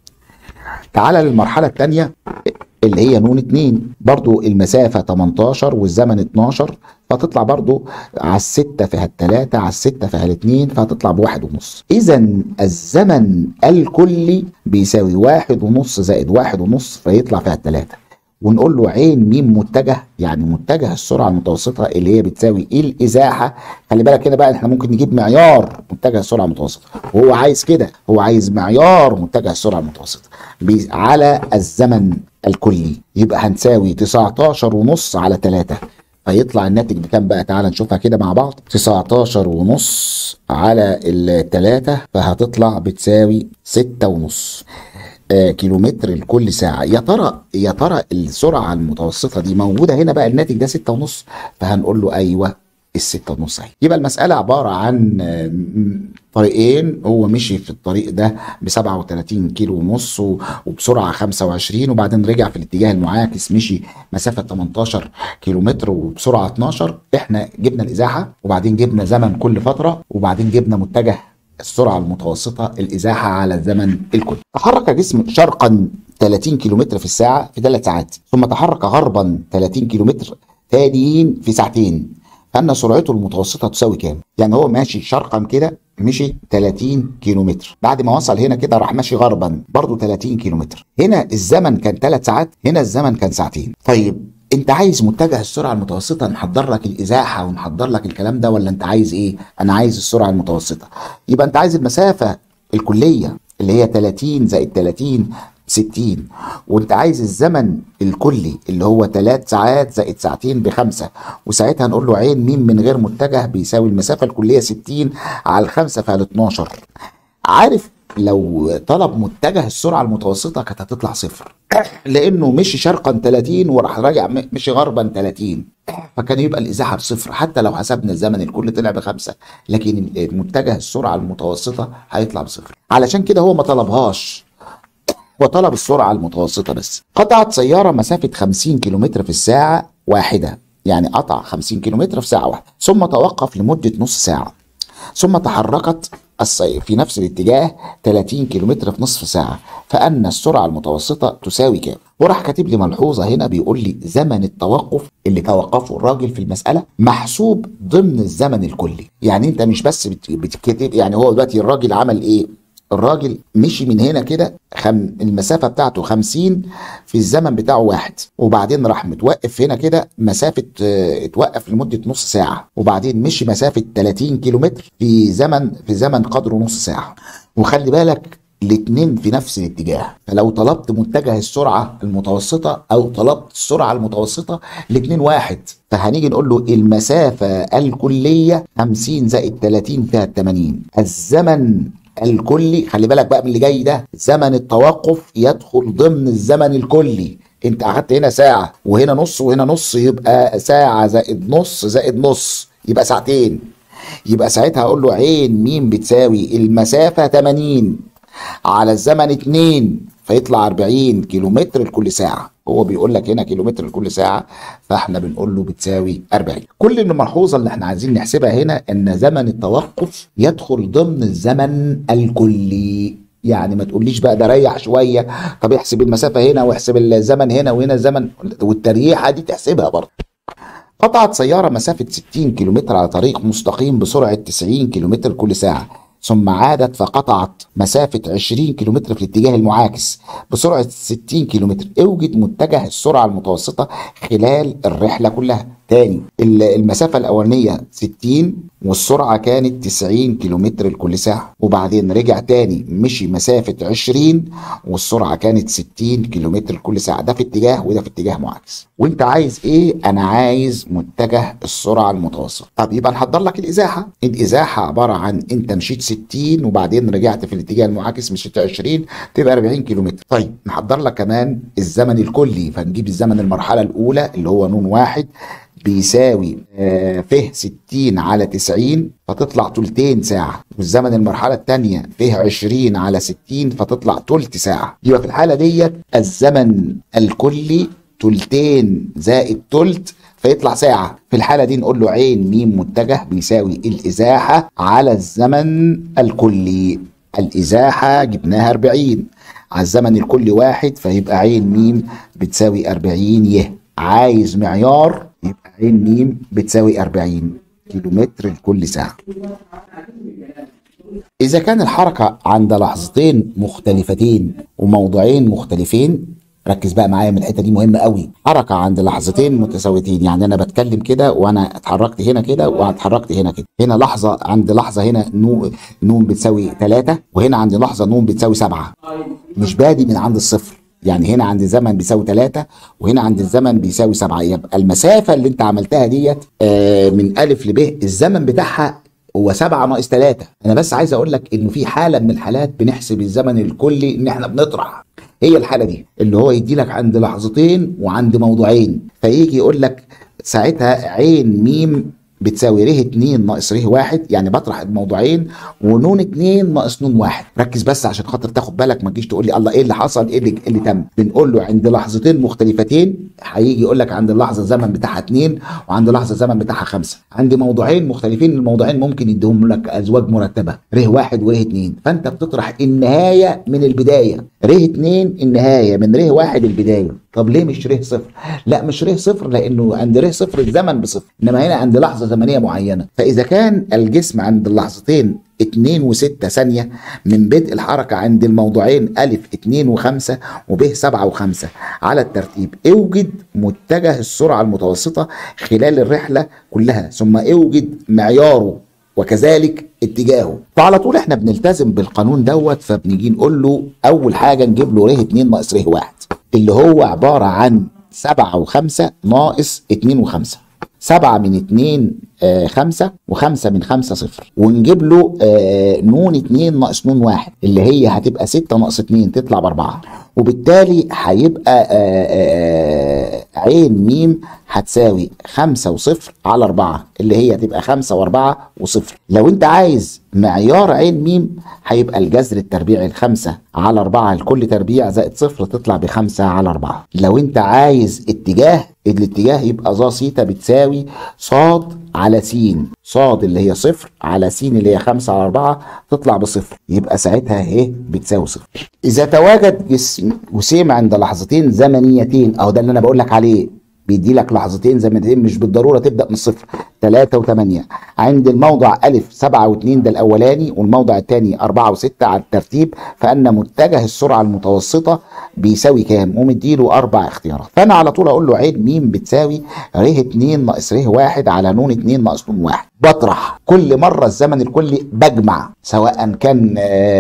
تعالى للمرحلة الثانية اللي هي نون 2 برضو المسافة 18 والزمن 12 فتطلع برضو على الستة فيها التلاتة على الستة فيها الاتنين فهتطلع بواحد ونص إذا الزمن الكلي بيساوي واحد ونص زائد واحد ونص فيطلع فيها التلاتة ونقول له عين ميم متجه يعني متجه السرعه المتوسطه اللي هي بتساوي ايه الازاحه خلي بالك هنا بقى احنا ممكن نجيب معيار متجه السرعه المتوسطه وهو عايز كده هو عايز معيار متجه السرعه المتوسطه بي- على الزمن الكلي يبقى هنساوي 19 ونص على 3 فيطلع الناتج بكام بقى تعالى نشوفها كده مع بعض 19 ونص على التلاتة فهتطلع بتساوي ستة ونص آه، كيلومتر لكل ساعة يا ترى يا ترى السرعة المتوسطة دي موجودة هنا بقى الناتج ده ستة ونص فهنقول له أيوة الستة ونص اهي يبقى المسألة عبارة عن آه، م- طريقين هو مشي في الطريق ده ب 37 كيلو ونص و- وبسرعة 25 وبعدين رجع في الاتجاه المعاكس مشي مسافة 18 كيلومتر وبسرعة 12 احنا جبنا الإزاحة وبعدين جبنا زمن كل فترة وبعدين جبنا متجه السرعة المتوسطة الإزاحة على الزمن الكلي تحرك جسم شرقا 30 كيلومتر في الساعة في ثلاث ساعات ثم تحرك غربا 30 كيلومتر تانيين في ساعتين فأن سرعته المتوسطة تساوي كام؟ يعني هو ماشي شرقا كده مشي 30 كيلومتر بعد ما وصل هنا كده راح ماشي غربا برضه 30 كيلومتر هنا الزمن كان 3 ساعات هنا الزمن كان ساعتين طيب انت عايز متجه السرعه المتوسطه نحضر لك الازاحه ونحضر لك الكلام ده ولا انت عايز ايه انا عايز السرعه المتوسطه يبقى انت عايز المسافه الكليه اللي هي 30 زائد 30 60 وانت عايز الزمن الكلي اللي هو 3 ساعات زائد ساعتين بخمسة وساعتها نقول له عين ميم من غير متجه بيساوي المسافة الكلية 60 على الخمسة فعلى 12 عارف لو طلب متجه السرعة المتوسطة كانت هتطلع صفر لأنه مشي شرقا 30 وراح راجع م- مشي غربا 30 فكان يبقى الإزاحة بصفر حتى لو حسبنا الزمن الكل طلع بخمسة لكن متجه السرعة المتوسطة هيطلع بصفر علشان كده هو ما طلبهاش وطلب السرعة المتوسطة بس قطعت سيارة مسافة 50 كيلومتر في الساعة واحدة يعني قطع 50 كيلومتر في ساعة واحدة ثم توقف لمدة نص ساعة ثم تحركت السي- في نفس الاتجاه 30 كيلومتر في نصف ساعة فأن السرعة المتوسطة تساوي كام وراح كاتب لي ملحوظة هنا بيقول لي زمن التوقف اللي توقفه الراجل في المسألة محسوب ضمن الزمن الكلي يعني انت مش بس بت- بتكتب يعني هو دلوقتي الراجل عمل ايه الراجل مشي من هنا كده خم... المسافة بتاعته 50 في الزمن بتاعه واحد وبعدين راح متوقف هنا كده مسافة اه اتوقف لمدة نص ساعة وبعدين مشي مسافة 30 كيلومتر في زمن في زمن قدره نص ساعة وخلي بالك الاتنين في نفس الاتجاه فلو طلبت متجه السرعة المتوسطة او طلبت السرعة المتوسطة الاتنين واحد فهنيجي نقول له المسافة الكلية 50 زائد 30 فيها 80 الزمن الكلي خلي بالك بقى من اللي جاي ده زمن التوقف يدخل ضمن الزمن الكلي انت قعدت هنا ساعة وهنا نص وهنا نص يبقى ساعة زائد نص زائد نص يبقى ساعتين يبقى ساعتها اقول له عين ميم بتساوي المسافة 80 على الزمن 2 فيطلع 40 كيلومتر لكل ساعة هو بيقول لك هنا كيلومتر لكل ساعة فاحنا بنقول له بتساوي 40 كل الملحوظة اللي احنا عايزين نحسبها هنا ان زمن التوقف يدخل ضمن الزمن الكلي يعني ما تقوليش بقى ده ريح شوية طب احسب المسافة هنا واحسب الزمن هنا وهنا الزمن والتريحة دي تحسبها برضه قطعت سيارة مسافة 60 كيلومتر على طريق مستقيم بسرعة 90 كيلومتر كل ساعة ثم عادت فقطعت مسافة 20 كيلومتر في الاتجاه المعاكس بسرعة 60 كيلومتر اوجد متجه السرعة المتوسطة خلال الرحلة كلها تاني ال- المسافة الأولانية 60 والسرعة كانت 90 كيلومتر لكل ساعة وبعدين رجع تاني مشي مسافة 20 والسرعة كانت 60 كيلومتر لكل ساعة ده في اتجاه وده في اتجاه معاكس وانت عايز ايه انا عايز متجه السرعة المتوسط طب يبقى نحضر لك الازاحة الازاحة عبارة عن انت مشيت 60 وبعدين رجعت في الاتجاه المعاكس مشيت 20 تبقى 40 كيلومتر طيب نحضر لك كمان الزمن الكلي فنجيب الزمن المرحلة الاولى اللي هو نون واحد بيساوي آه، فه 60 على 90 فتطلع تلتين ساعة والزمن المرحلة الثانية فه 20 على 60 فتطلع تلت ساعة يبقى في الحالة ديت الزمن الكلي تلتين زائد تلت فيطلع ساعة في الحالة دي نقول له عين ميم متجه بيساوي الإزاحة على الزمن الكلي الإزاحة جبناها 40 على الزمن الكلي واحد فيبقى عين ميم بتساوي 40 يه عايز معيار يبقى عين ميم بتساوي 40 كيلومتر لكل ساعة إذا كان الحركة عند لحظتين مختلفتين وموضوعين مختلفين ركز بقى معايا من الحته دي مهمه قوي حركه عند لحظتين متساويتين يعني انا بتكلم كده وانا اتحركت هنا كده واتحركت هنا كده هنا لحظه عند لحظه هنا نو نون بتساوي ثلاثة وهنا عند لحظه نون بتساوي سبعة مش بادي من عند الصفر يعني هنا عند الزمن بيساوي 3 وهنا عند الزمن بيساوي 7 يبقى المسافه اللي انت عملتها ديت آه من الف لب الزمن بتاعها هو 7 ناقص 3 انا بس عايز اقول لك انه في حاله من الحالات بنحسب الزمن الكلي ان احنا بنطرح هي الحاله دي اللي هو يدي لك عند لحظتين وعند موضوعين فيجي يقول لك ساعتها عين ميم بتساوي ر 2 ناقص ر 1 يعني بطرح الموضوعين ونون 2 ناقص نون 1 ركز بس عشان خاطر تاخد بالك ما تجيش تقول لي الله ايه اللي حصل ايه اللي, إيه اللي تم بنقول له عند لحظتين مختلفتين هيجي يقول لك عند اللحظه الزمن بتاعها 2 وعند اللحظه الزمن بتاعها 5 عند موضوعين مختلفين الموضوعين ممكن يديهم لك ازواج مرتبه ر 1 ور 2 فانت بتطرح النهايه من البدايه ر 2 النهايه من ر 1 البدايه طب ليه مش ر صفر؟ لا مش ر صفر لانه عند ر صفر الزمن بصفر انما هنا عند لحظه زمنيه معينه فاذا كان الجسم عند اللحظتين 2 و6 ثانية من بدء الحركة عند الموضوعين ألف 2 و5 وب 7 و5 على الترتيب اوجد متجه السرعة المتوسطة خلال الرحلة كلها ثم اوجد معياره وكذلك اتجاهه فعلى طول احنا بنلتزم بالقانون دوت فبنيجي نقول له اول حاجه نجيب له ر 2 ناقص ر 1 اللي هو عباره عن 7 و5 ناقص 2 و5 7 من 2 آه 5 و5 من 5 صفر ونجيب له آه نون 2 ناقص نون 1 اللي هي هتبقى 6 ناقص 2 تطلع بأربعة وبالتالي هيبقى آه آه عين ميم هتساوي 5 وصفر على 4 اللي هي هتبقى 5 و4 وصفر لو انت عايز معيار عين ميم هيبقى الجذر التربيعي الخمسة على 4 لكل تربيع زائد صفر تطلع بخمسة على 4 لو انت عايز اتجاه الاتجاه يبقى ظا سيتا بتساوي صاد على س صاد اللي هي صفر على س اللي هي 5 على 4 تطلع بصفر يبقى ساعتها اهي بتساوي صفر اذا تواجد جسم جسيم عند لحظتين زمنيتين اهو ده اللي انا بقول لك عليه بيدي لك لحظتين زمنيتين مش بالضروره تبدا من الصفر 3 و8 عند الموضع الف 7 و2 ده الاولاني والموضع الثاني 4 و6 على الترتيب فان متجه السرعه المتوسطه بيساوي كام ومديله اربع اختيارات فانا على طول اقول له عين ميم بتساوي ر 2 ناقص ر 1 على نون 2 ناقص نون 1 بطرح كل مره الزمن الكلي بجمع سواء كان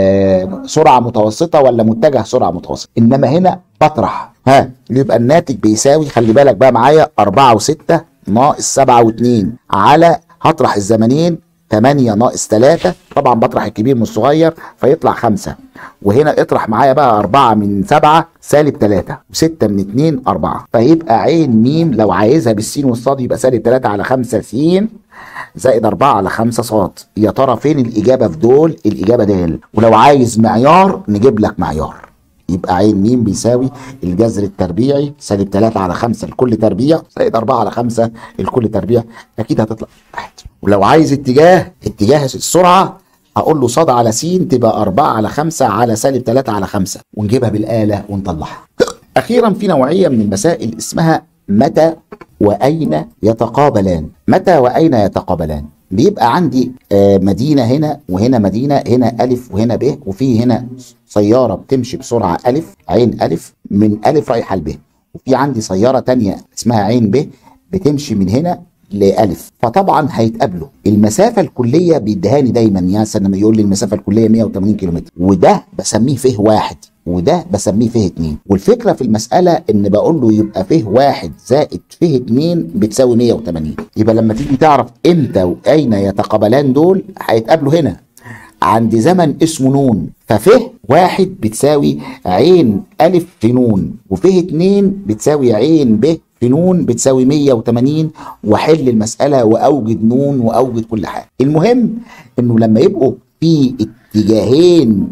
سرعه متوسطه ولا متجه سرعه متوسطه انما هنا بطرح ها يبقى الناتج بيساوي خلي بالك بقى معايا 4 و6 ناقص 7 و2 على هطرح الزمنين 8 ناقص 3 طبعا بطرح الكبير من الصغير فيطلع 5 وهنا اطرح معايا بقى 4 من 7 سالب 3 و6 من 2 4 فيبقى عين ميم لو عايزها بالسين والصاد يبقى سالب 3 على 5 س زائد 4 على 5 صاد يا ترى فين الاجابه في دول الاجابه د ولو عايز معيار نجيب لك معيار يبقى عين ميم بيساوي الجذر التربيعي سالب 3 على 5 لكل تربيع زائد 4 على 5 لكل تربيع اكيد هتطلع واحد ولو عايز اتجاه اتجاه السرعه هقول له صاد على س تبقى 4 على 5 على سالب 3 على 5 ونجيبها بالاله ونطلعها اخيرا في نوعيه من المسائل اسمها متى واين يتقابلان متى واين يتقابلان بيبقى عندي مدينة هنا وهنا مدينة هنا ألف وهنا ب وفي هنا سيارة بتمشي بسرعة ألف عين ألف من ألف رايحة لب وفي عندي سيارة تانية اسمها عين ب بتمشي من هنا لألف فطبعا هيتقابلوا المسافة الكلية بيديهاني دايما يا لما يقول لي المسافة الكلية 180 كيلومتر وده بسميه فيه واحد وده بسميه فيه اتنين والفكرة في المسألة ان بقول له يبقى فيه واحد زائد فيه اتنين بتساوي 180 يبقى لما تيجي تعرف امتى واين يتقابلان دول هيتقابلوا هنا عند زمن اسمه نون ففيه واحد بتساوي عين ألف في نون وفيه اتنين بتساوي عين ب في نون بتساوي 180 واحل المسألة وأوجد نون وأوجد كل حاجة المهم إنه لما يبقوا في اتجاهين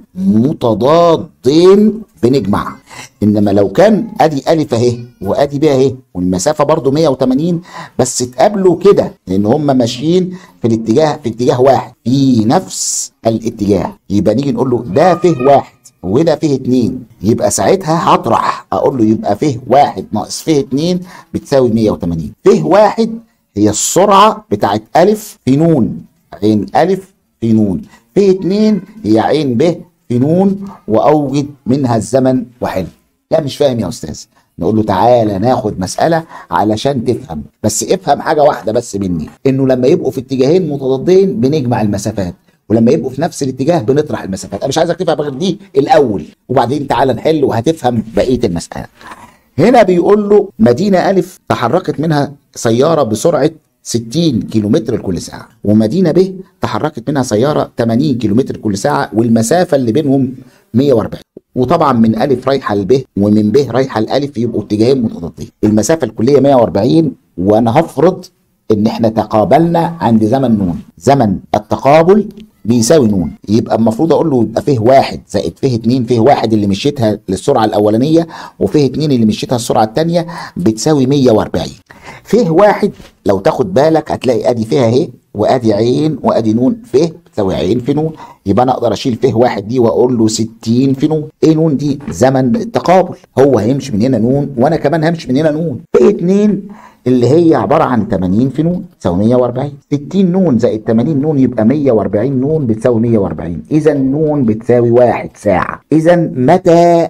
متضادين بنجمع انما لو كان ادي الف اهي وادي ب اهي والمسافه برضو 180 بس اتقابلوا كده لان هم ماشيين في الاتجاه في اتجاه واحد في نفس الاتجاه يبقى نيجي نقول له ده فيه واحد وده فيه اتنين يبقى ساعتها هطرح اقول له يبقى فيه واحد ناقص فيه اتنين بتساوي 180 فيه واحد هي السرعه بتاعت الف في نون عين الف في نون في اتنين هي عين ب في نون واوجد منها الزمن وحل لا مش فاهم يا استاذ نقول له تعالى ناخد مسألة علشان تفهم بس افهم حاجة واحدة بس مني انه لما يبقوا في اتجاهين متضادين بنجمع المسافات ولما يبقوا في نفس الاتجاه بنطرح المسافات انا مش عايزك تفهم غير دي الاول وبعدين تعالى نحل وهتفهم بقية المسألة هنا بيقول له مدينة ألف تحركت منها سيارة بسرعة 60 كيلومتر كل ساعة ومدينة ب تحركت منها سيارة 80 كيلومتر كل ساعة والمسافة اللي بينهم 140 وطبعا من ألف رايحة لب ومن ب رايحة لألف يبقوا اتجاهين متضادين المسافة الكلية 140 وأنا هفرض إن إحنا تقابلنا عند زمن نون زمن التقابل بيساوي نون يبقى المفروض اقول له يبقى فيه واحد زائد فيه اتنين فيه واحد اللي مشيتها للسرعه الاولانيه وفيه اتنين اللي مشيتها السرعه الثانيه بتساوي 140 فيه واحد لو تاخد بالك هتلاقي ادي فيها اهي وادي عين وادي نون فيه بتساوي عين في نون يبقى انا اقدر اشيل فيه واحد دي واقول له 60 في نون ايه نون دي زمن التقابل هو هيمشي من هنا نون وانا كمان همشي من هنا نون فيه اتنين اللي هي عباره عن 80 في نون تساوي 140 60 نون زائد 80 نون يبقى 140 نون بتساوي 140 اذا نون بتساوي 1 ساعه اذا متى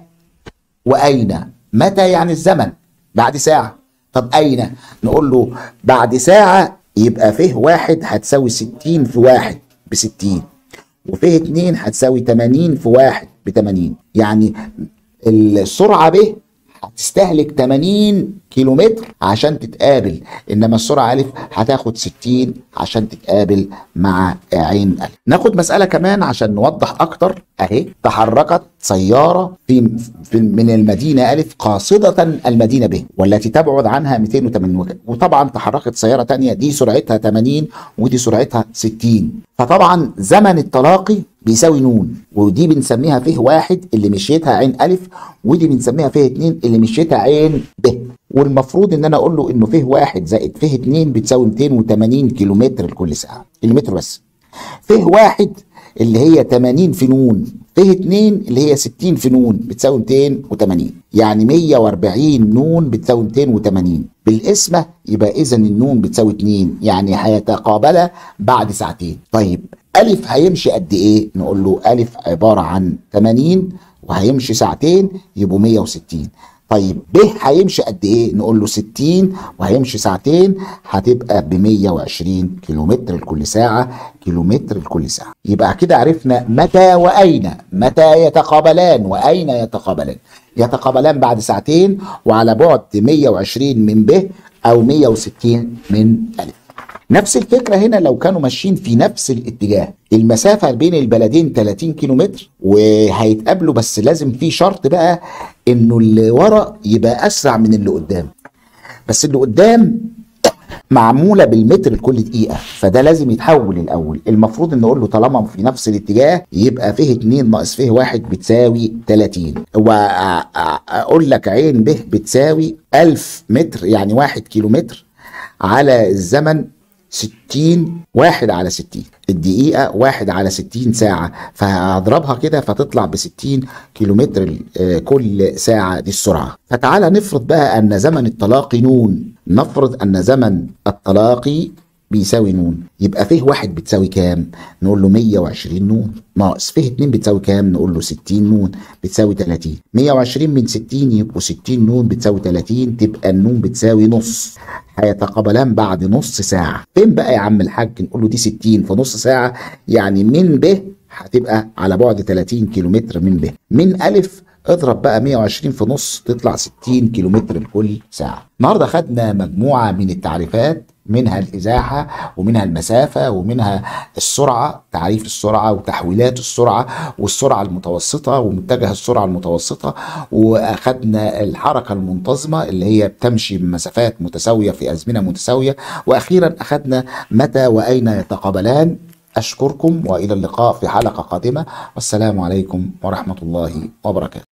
واين متى يعني الزمن بعد ساعه طب اين نقول له بعد ساعه يبقى فيه واحد هتساوي 60 في واحد ب 60 وفيه اتنين هتساوي 80 في واحد ب 80 يعني السرعه ب هتستهلك 80 كيلومتر عشان تتقابل انما السرعه الف هتاخد 60 عشان تتقابل مع عين الف ناخد مساله كمان عشان نوضح اكتر اهي تحركت سياره في, في من المدينه الف قاصده المدينه ب والتي تبعد عنها 280 وطبعا تحركت سياره تانية دي سرعتها 80 ودي سرعتها 60 فطبعا زمن التلاقي بيساوي نون ودي بنسميها فيه واحد اللي مشيتها عين الف ودي بنسميها فيه اتنين اللي مشيتها عين ب والمفروض ان انا اقول له انه فيه واحد زائد فيه اتنين بتساوي 280 كيلومتر لكل ساعه كيلومتر بس فيه واحد اللي هي 80 في نون فيه اتنين اللي هي 60 في نون بتساوي 280 يعني 140 نون بتساوي 280 بالقسمه يبقى اذا النون بتساوي 2 يعني هيتقابلا بعد ساعتين طيب ألف هيمشي قد إيه؟ نقول له ألف عبارة عن 80 وهيمشي ساعتين يبقوا 160 طيب ب هيمشي قد ايه؟ نقول له 60 وهيمشي ساعتين هتبقى ب 120 كيلومتر لكل ساعة كيلومتر لكل ساعة يبقى كده عرفنا متى وأين متى يتقابلان وأين يتقابلان يتقابلان بعد ساعتين وعلى بعد 120 من ب أو 160 من ألف نفس الفكره هنا لو كانوا ماشيين في نفس الاتجاه المسافه بين البلدين 30 كيلومتر وهيتقابلوا بس لازم في شرط بقى انه اللي ورا يبقى اسرع من اللي قدام بس اللي قدام معموله بالمتر لكل دقيقه فده لازم يتحول الاول المفروض ان نقول له طالما في نفس الاتجاه يبقى فيه 2 ناقص فيه 1 بتساوي 30 واقول لك عين ب بتساوي 1000 متر يعني 1 كيلومتر على الزمن 60 واحد على 60 الدقيقة واحد على 60 ساعة فهضربها كده فتطلع ب 60 كيلومتر كل ساعة دي السرعة فتعالى نفرض بقى أن زمن التلاقي نون نفرض أن زمن التلاقي بيساوي نون يبقى فيه واحد بتساوي كام نقول له 120 نون ناقص فيه 2 بتساوي كام نقول له 60 نون بتساوي 30 120 من 60 يبقوا 60 نون بتساوي 30 تبقى النون بتساوي نص هيتقابلان بعد نص ساعة فين بقى يا عم الحاج نقول له دي 60 في نص ساعة يعني من ب هتبقى على بعد 30 كيلومتر من ب من ألف اضرب بقى 120 في نص تطلع 60 كيلومتر لكل ساعة النهارده خدنا مجموعة من التعريفات منها الإزاحة ومنها المسافة ومنها السرعة تعريف السرعة وتحويلات السرعة والسرعة المتوسطة ومتجه السرعة المتوسطة وأخدنا الحركة المنتظمة اللي هي بتمشي بمسافات متساوية في أزمنة متساوية وأخيرا أخدنا متى وأين يتقابلان أشكركم وإلى اللقاء في حلقة قادمة والسلام عليكم ورحمة الله وبركاته